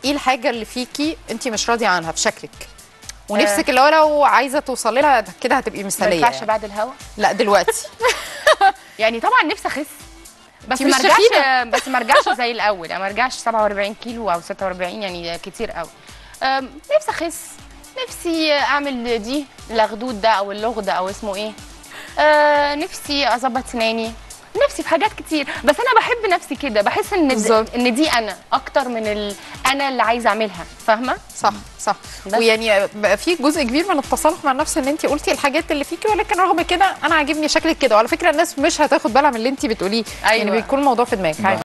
ايه الحاجه اللي فيكي انت مش راضيه عنها في شكلك ونفسك اللي هو لو عايزه توصلي لها كده هتبقي ما مثاليه ينفعش يعني. بعد الهوا لا دلوقتي يعني طبعا نفسي اخس بس انتي ما مش ارجعش شفيفة. بس ما ارجعش زي الاول يعني ما ارجعش 47 كيلو او 46 يعني كتير قوي أم، نفسي اخس نفسي اعمل دي الغدود ده او اللغ ده او اسمه ايه آه نفسي اظبط سناني نفسي في حاجات كتير بس انا بحب نفسي كده بحس ان د- بالظبط. ان دي انا اكتر من ال... انا اللي عايزه اعملها فاهمه صح صح بس. ويعني بقى في جزء كبير من التصالح مع النفس ان انت قلتي الحاجات اللي فيكي ولكن رغم كده انا عاجبني شكلك كده وعلى فكره الناس مش هتاخد بالها من اللي انت بتقوليه يعني أيوة. بيكون الموضوع في دماغك عادي